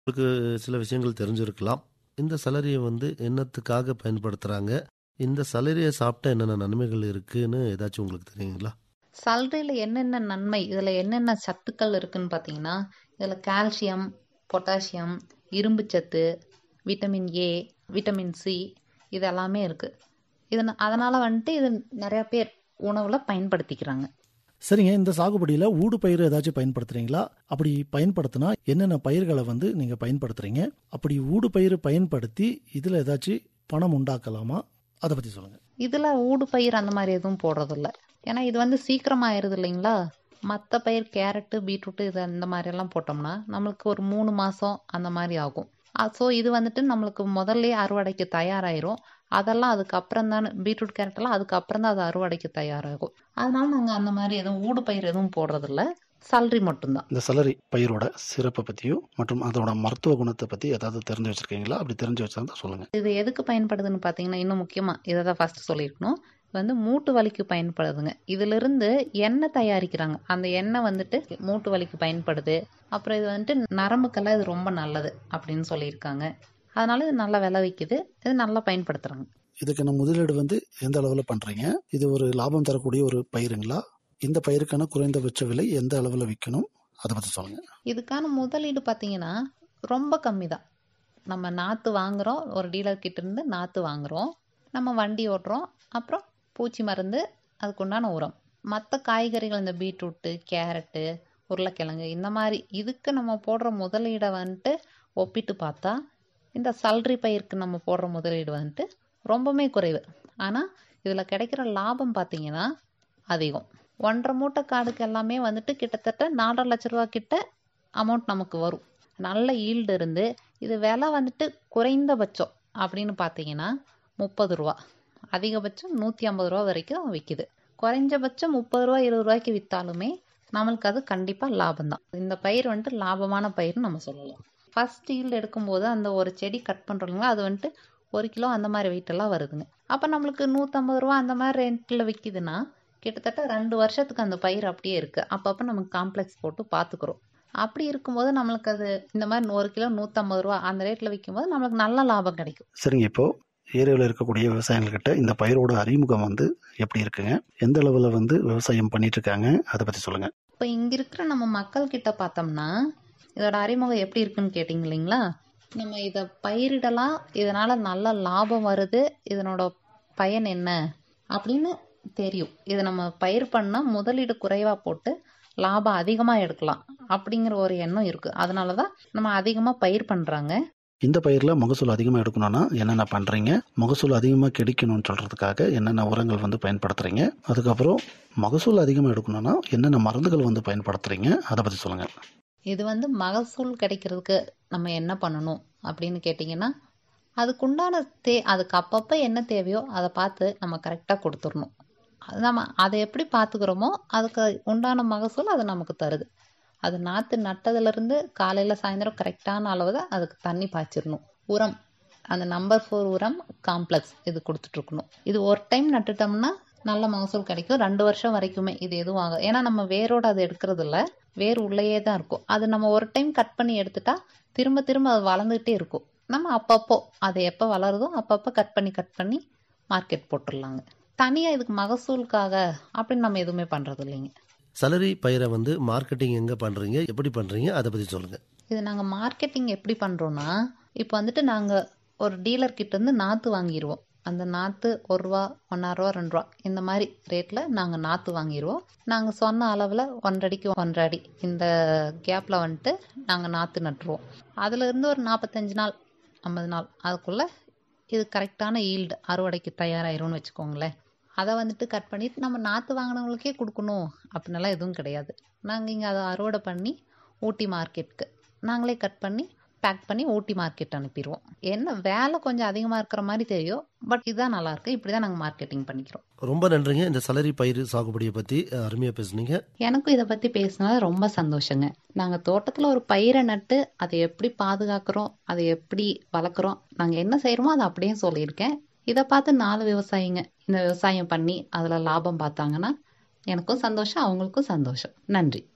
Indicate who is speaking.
Speaker 1: உங்களுக்கு சில விஷயங்கள் தெரிஞ்சிருக்கலாம் இந்த சலரியை வந்து என்னத்துக்காக பயன்படுத்துகிறாங்க இந்த சலரியை சாப்பிட்டா என்னென்ன நன்மைகள் இருக்குன்னு ஏதாச்சும் உங்களுக்கு தெரியுங்களா
Speaker 2: சல்றையில் என்னென்ன நன்மை இதில் என்னென்ன சத்துக்கள் இருக்குன்னு பார்த்தீங்கன்னா இதில் கால்சியம் பொட்டாசியம் இரும்புச்சத்து விட்டமின் ஏ விட்டமின் சி இது எல்லாமே இருக்குது இது அதனால் வந்துட்டு இது நிறைய பேர் உணவில் பயன்படுத்திக்கிறாங்க
Speaker 3: சரிங்க இந்த சாகுபடியில ஊடு பயிர் ஏதாச்சும் பயன்படுத்துறீங்களா அப்படி பயன்படுத்தினா என்னென்ன பயிர்களை வந்து நீங்க பயன்படுத்துறீங்க அப்படி ஊடு பயிர் பயன்படுத்தி இதுல ஏதாச்சும் பணம் உண்டாக்கலாமா அதை பத்தி சொல்லுங்க
Speaker 2: இதில் ஊடு பயிர் அந்த மாதிரி எதுவும் போடுறதில்ல ஏன்னா இது வந்து சீக்கிரமா ஆயிடுது இல்லைங்களா மற்ற பயிர் கேரட்டு பீட்ரூட்டு இது அந்த மாதிரியெல்லாம் போட்டோம்னா நம்மளுக்கு ஒரு மூணு மாதம் அந்த மாதிரி ஆகும் ஸோ இது வந்துட்டு நம்மளுக்கு முதல்ல அறுவடைக்கு தயாராயிரும் அதெல்லாம் அதுக்கப்புறம் தானே பீட்ரூட் கேரட்டெல்லாம் அதுக்கப்புறம் தான் அது அறுவடைக்கு தயாராகும் அதனால நாங்கள் அந்த மாதிரி எதுவும் ஊடு பயிர் எதுவும் போடுறதில்ல சல்ரி மட்டும்தான்
Speaker 3: இந்த சலரி பயிரோட சிறப்பை பத்தியும் மற்றும் அதோட மருத்துவ குணத்தை பத்தி ஏதாவது தெரிஞ்சு வச்சிருக்கீங்களா அப்படி தெரிஞ்சு வச்சிருந்தா சொல்லுங்க
Speaker 2: இது எதுக்கு பயன்படுதுன்னு பார்த்தீங்கன்னா இன்னும் முக்கியமாக இதை தான் ஃபஸ்ட்டு சொல்லியிருக்கணும் இது வந்து மூட்டு வலிக்கு பயன்படுதுங்க இதிலிருந்து எண்ணெய் தயாரிக்கிறாங்க அந்த எண்ணெய் வந்துட்டு மூட்டு வலிக்கு பயன்படுது அப்புறம் இது வந்துட்டு நரம்புக்கெல்லாம் இது ரொம்ப நல்லது அப்படின்னு சொல்லியிருக்காங்க அதனால இது நல்லா விலை விற்கிது இது நல்லா பயன்படுத்துகிறாங்க
Speaker 3: இதுக்கான முதலீடு வந்து எந்த அளவில் பண்றீங்க இது ஒரு லாபம் தரக்கூடிய ஒரு பயிருங்களா இந்த பயிருக்கான குறைந்தபட்ச விலை எந்த அளவில் விற்கணும் அதை பத்தி சொல்லுங்க
Speaker 2: இதுக்கான முதலீடு பார்த்தீங்கன்னா ரொம்ப கம்மி தான் நம்ம நாற்று வாங்குகிறோம் ஒரு டீலர் கிட்ட இருந்து நாற்று வாங்குகிறோம் நம்ம வண்டி ஓட்டுறோம் அப்புறம் பூச்சி மருந்து அதுக்குண்டான உரம் மற்ற காய்கறிகள் இந்த பீட்ரூட்டு கேரட்டு உருளைக்கிழங்கு இந்த மாதிரி இதுக்கு நம்ம போடுற முதலீடை வந்துட்டு ஒப்பிட்டு பார்த்தா இந்த சல்ரி பயிருக்கு நம்ம போடுற முதலீடு வந்துட்டு ரொம்பவுமே குறைவு ஆனால் இதில் கிடைக்கிற லாபம் பார்த்தீங்கன்னா அதிகம் ஒன்றரை மூட்டை காடுக்கு எல்லாமே வந்துட்டு கிட்டத்தட்ட நாலரை லட்ச ரூபா கிட்ட அமௌண்ட் நமக்கு வரும் நல்ல ஈல்டு இருந்து இது விலை வந்துட்டு குறைந்தபட்சம் அப்படின்னு பார்த்தீங்கன்னா முப்பது ரூபா அதிகபட்சம் நூற்றி ஐம்பது ரூபா வரைக்கும் விற்கிது குறைஞ்சபட்சம் முப்பது ரூபா இருபது ரூபாய்க்கு விற்றாலுமே நம்மளுக்கு அது கண்டிப்பாக லாபம் தான் இந்த பயிர் வந்துட்டு லாபமான பயிர்னு நம்ம சொல்லலாம் ஃபர்ஸ்ட் ஈல்டு எடுக்கும்போது அந்த ஒரு செடி கட் பண்ணுறோங்களா அது வந்துட்டு ஒரு கிலோ அந்த மாதிரி வெயிட்டெல்லாம் வருதுங்க அப்போ நம்மளுக்கு நூற்றம்பது ரூபா அந்த மாதிரி ரேட்டில் விற்கிதுன்னா கிட்டத்தட்ட ரெண்டு வருஷத்துக்கு அந்த பயிர் அப்படியே இருக்குது அப்பப்போ நமக்கு காம்ப்ளெக்ஸ் போட்டு பார்த்துக்குறோம் அப்படி இருக்கும்போது நம்மளுக்கு அது இந்த மாதிரி ஒரு கிலோ நூற்றம்பது ரூபா அந்த ரேட்டில் விற்கும்போது நம்மளுக்கு நல்ல லாபம் கிடைக்கும்
Speaker 3: சரிங்க இப்போ ஏரியாவில் இருக்கக்கூடிய விவசாயிகள்கிட்ட இந்த பயிரோட அறிமுகம் வந்து எப்படி இருக்குங்க எந்த அளவில் வந்து விவசாயம் பண்ணிட்டு இருக்காங்க அதை பற்றி சொல்லுங்க
Speaker 2: இப்போ இங்கே இருக்கிற நம்ம மக்கள் கிட்ட பார்த்தோம்னா இதோட அறிமுகம் எப்படி இருக்குன்னு கேட்டிங்க இல்லைங்களா நம்ம இதை பயிரிடலாம் இதனால் நல்ல லாபம் வருது இதனோட பயன் என்ன அப்படின்னு தெரியும் இதை நம்ம பயிர் பண்ணால் முதலீடு குறைவாக போட்டு லாபம் அதிகமாக எடுக்கலாம் அப்படிங்கிற ஒரு எண்ணம் இருக்குது அதனால தான் நம்ம அதிகமாக பயிர் பண்ணுறாங்க
Speaker 3: இந்த பயிரில் மகசூல் அதிகமாக எடுக்கணும்னா என்னென்ன பண்ணுறீங்க மகசூல் அதிகமாக கிடைக்கணும்னு சொல்கிறதுக்காக என்னென்ன உரங்கள் வந்து பயன்படுத்துகிறீங்க அதுக்கப்புறம் மகசூல் அதிகமாக எடுக்கணும்னா என்னென்ன மருந்துகள் வந்து பயன்படுத்துகிறீங்க அதை பற்றி சொல்லுங்கள்
Speaker 2: இது வந்து மகசூல் கிடைக்கிறதுக்கு நம்ம என்ன பண்ணணும் அப்படின்னு கேட்டிங்கன்னா அதுக்குண்டான தே அதுக்கு அப்பப்போ என்ன தேவையோ அதை பார்த்து நம்ம கரெக்டாக கொடுத்துடணும் அது நம்ம அதை எப்படி பார்த்துக்கிறோமோ அதுக்கு உண்டான மகசூல் அது நமக்கு தருது அது நாற்று நட்டதுலேருந்து காலையில் சாயந்தரம் கரெக்டான அளவு தான் அதுக்கு தண்ணி பாய்ச்சிடணும் உரம் அந்த நம்பர் ஃபோர் உரம் காம்ப்ளெக்ஸ் இது கொடுத்துட்ருக்கணும் இது ஒரு டைம் நட்டுட்டோம்னா நல்ல மகசூல் கிடைக்கும் ரெண்டு வருஷம் வரைக்குமே இது எதுவும் ஆகும் ஏன்னா நம்ம வேரோட அதை எடுக்கிறது இல்லை வேர் உள்ளேயே தான் இருக்கும் அது நம்ம ஒரு டைம் கட் பண்ணி எடுத்துட்டா திரும்ப திரும்ப அது வளர்ந்துகிட்டே இருக்கும் நம்ம அப்பப்போ அது எப்போ வளருதோ அப்பப்போ கட் பண்ணி கட் பண்ணி மார்க்கெட் போட்டுடலாங்க தனியாக இதுக்கு மகசூலுக்காக அப்படின்னு நம்ம எதுவுமே பண்ணுறது இல்லைங்க
Speaker 1: சலரி பயிரை வந்து மார்க்கெட்டிங் எங்கே பண்ணுறீங்க எப்படி பண்ணுறீங்க அதை பற்றி சொல்லுங்கள்
Speaker 2: இது நாங்கள் மார்க்கெட்டிங் எப்படி பண்ணுறோன்னா இப்போ வந்துட்டு நாங்கள் ஒரு டீலர் கிட்ட இருந்து நாற்று வாங்கிடுவோம் அந்த நாற்று ஒரு ரூபா ஒன்றரை ரூபா ரெண்டு ரூபா இந்த மாதிரி ரேட்டில் நாங்கள் நாற்று வாங்கிடுவோம் நாங்கள் சொன்ன அளவில் ஒன்றடிக்கு ஒன்றரை அடி இந்த கேப்பில் வந்துட்டு நாங்கள் நாற்று நட்டுருவோம் அதுலேருந்து ஒரு நாற்பத்தஞ்சு நாள் ஐம்பது நாள் அதுக்குள்ளே இது கரெக்டான ஈல்டு அறுவடைக்கு தயாராயிரும்னு வச்சுக்கோங்களேன் அதை வந்துட்டு கட் பண்ணி நம்ம நாற்று வாங்கினவங்களுக்கே கொடுக்கணும் அப்படின்னலாம் எதுவும் கிடையாது நாங்கள் இங்கே அதை அறுவடை பண்ணி ஊட்டி மார்க்கெட்டுக்கு நாங்களே கட் பண்ணி பேக் பண்ணி ஊட்டி மார்க்கெட் அனுப்பிடுவோம் என்ன வேலை கொஞ்சம் அதிகமாக இருக்கிற மாதிரி தெரியும் பட் இதுதான் நல்லாயிருக்கு இப்படி தான் நாங்கள் மார்க்கெட்டிங் பண்ணிக்கிறோம்
Speaker 1: ரொம்ப நன்றிங்க இந்த சலரி பயிர் சாகுபடியை பற்றி அருமையாக பேசுனீங்க
Speaker 2: எனக்கும் இதை பற்றி பேசினது ரொம்ப சந்தோஷங்க நாங்கள் தோட்டத்தில் ஒரு பயிரை நட்டு அதை எப்படி பாதுகாக்கிறோம் அதை எப்படி வளர்க்குறோம் நாங்கள் என்ன செய்கிறோமோ அதை அப்படியே சொல்லியிருக்கேன் இதை பார்த்து நாலு விவசாயிங்க இந்த விவசாயம் பண்ணி அதில் லாபம் பார்த்தாங்கன்னா எனக்கும் சந்தோஷம் அவங்களுக்கும் சந்தோஷம் நன்றி